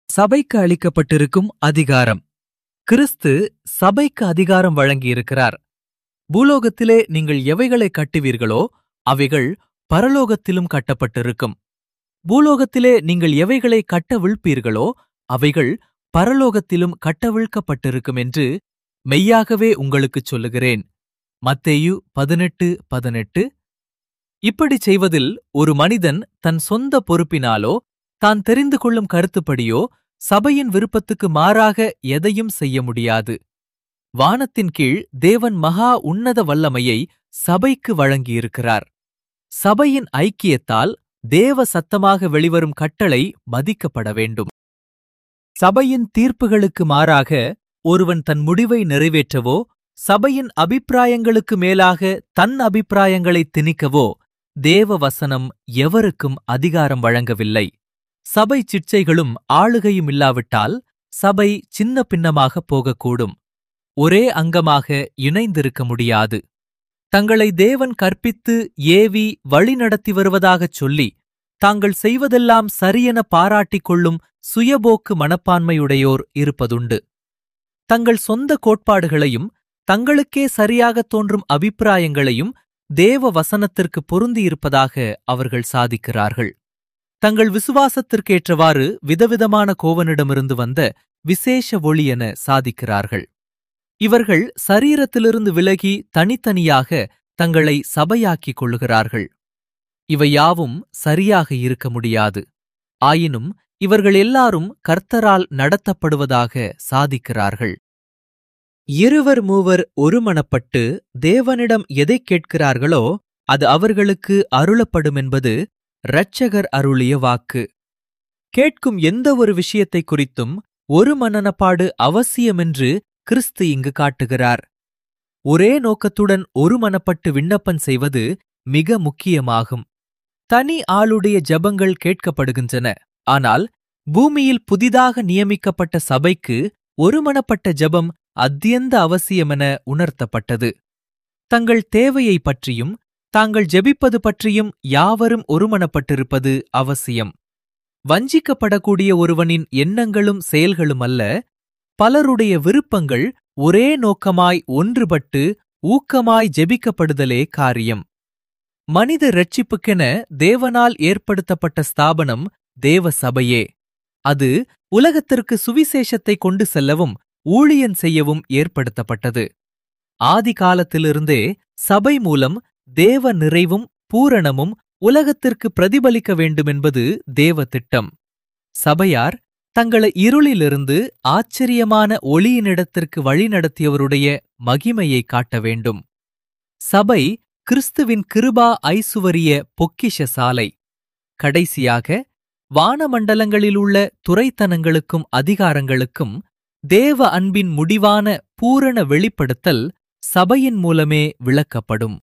சபைக்கு அளிக்கப்பட்டிருக்கும் அதிகாரம் கிறிஸ்து சபைக்கு அதிகாரம் வழங்கியிருக்கிறார் பூலோகத்திலே நீங்கள் எவைகளை கட்டுவீர்களோ அவைகள் பரலோகத்திலும் கட்டப்பட்டிருக்கும் பூலோகத்திலே நீங்கள் எவைகளை கட்டவிழ்ப்பீர்களோ அவைகள் பரலோகத்திலும் கட்டவிழ்க்கப்பட்டிருக்கும் என்று மெய்யாகவே உங்களுக்குச் சொல்லுகிறேன் மத்தேயு பதினெட்டு பதினெட்டு இப்படிச் செய்வதில் ஒரு மனிதன் தன் சொந்த பொறுப்பினாலோ தான் தெரிந்து கொள்ளும் கருத்துப்படியோ சபையின் விருப்பத்துக்கு மாறாக எதையும் செய்ய முடியாது வானத்தின் கீழ் தேவன் மகா உன்னத வல்லமையை சபைக்கு வழங்கியிருக்கிறார் சபையின் ஐக்கியத்தால் தேவ சத்தமாக வெளிவரும் கட்டளை மதிக்கப்பட வேண்டும் சபையின் தீர்ப்புகளுக்கு மாறாக ஒருவன் தன் முடிவை நிறைவேற்றவோ சபையின் அபிப்பிராயங்களுக்கு மேலாக தன் அபிப்பிராயங்களை திணிக்கவோ தேவ வசனம் எவருக்கும் அதிகாரம் வழங்கவில்லை சபை சிற்சைகளும் ஆளுகையும் இல்லாவிட்டால் சபை சின்ன பின்னமாகப் போகக்கூடும் ஒரே அங்கமாக இணைந்திருக்க முடியாது தங்களை தேவன் கற்பித்து ஏவி வழிநடத்தி வருவதாகச் சொல்லி தாங்கள் செய்வதெல்லாம் சரியென பாராட்டிக் கொள்ளும் சுயபோக்கு மனப்பான்மையுடையோர் இருப்பதுண்டு தங்கள் சொந்த கோட்பாடுகளையும் தங்களுக்கே சரியாகத் தோன்றும் அபிப்பிராயங்களையும் தேவ வசனத்திற்கு பொருந்தியிருப்பதாக அவர்கள் சாதிக்கிறார்கள் தங்கள் விசுவாசத்திற்கேற்றவாறு விதவிதமான கோவனிடமிருந்து வந்த விசேஷ ஒளி என சாதிக்கிறார்கள் இவர்கள் சரீரத்திலிருந்து விலகி தனித்தனியாக தங்களை சபையாக்கிக் கொள்ளுகிறார்கள் இவை யாவும் சரியாக இருக்க முடியாது ஆயினும் இவர்கள் எல்லாரும் கர்த்தரால் நடத்தப்படுவதாக சாதிக்கிறார்கள் இருவர் மூவர் ஒருமனப்பட்டு தேவனிடம் எதைக் கேட்கிறார்களோ அது அவர்களுக்கு அருளப்படும் என்பது இரட்சகர் அருளிய வாக்கு கேட்கும் எந்த ஒரு விஷயத்தைக் குறித்தும் ஒரு மனனப்பாடு அவசியமென்று கிறிஸ்து இங்கு காட்டுகிறார் ஒரே நோக்கத்துடன் ஒருமனப்பட்டு விண்ணப்பம் செய்வது மிக முக்கியமாகும் தனி ஆளுடைய ஜெபங்கள் கேட்கப்படுகின்றன ஆனால் பூமியில் புதிதாக நியமிக்கப்பட்ட சபைக்கு ஒருமனப்பட்ட ஜெபம் அத்தியந்த அவசியமென உணர்த்தப்பட்டது தங்கள் தேவையை பற்றியும் தாங்கள் ஜெபிப்பது பற்றியும் யாவரும் ஒருமனப்பட்டிருப்பது அவசியம் வஞ்சிக்கப்படக்கூடிய ஒருவனின் எண்ணங்களும் செயல்களும் அல்ல பலருடைய விருப்பங்கள் ஒரே நோக்கமாய் ஒன்றுபட்டு ஊக்கமாய் ஜெபிக்கப்படுதலே காரியம் மனித இரட்சிப்புக்கென தேவனால் ஏற்படுத்தப்பட்ட ஸ்தாபனம் தேவ சபையே அது உலகத்திற்கு சுவிசேஷத்தை கொண்டு செல்லவும் ஊழியன் செய்யவும் ஏற்படுத்தப்பட்டது ஆதி காலத்திலிருந்தே சபை மூலம் தேவ நிறைவும் பூரணமும் உலகத்திற்கு பிரதிபலிக்க வேண்டுமென்பது தேவ திட்டம் சபையார் தங்களை இருளிலிருந்து ஆச்சரியமான ஒளியினிடத்திற்கு வழிநடத்தியவருடைய மகிமையை காட்ட வேண்டும் சபை கிறிஸ்துவின் கிருபா ஐசுவரிய பொக்கிஷ சாலை கடைசியாக வானமண்டலங்களிலுள்ள துறைத்தனங்களுக்கும் அதிகாரங்களுக்கும் தேவ அன்பின் முடிவான பூரண வெளிப்படுத்தல் சபையின் மூலமே விளக்கப்படும்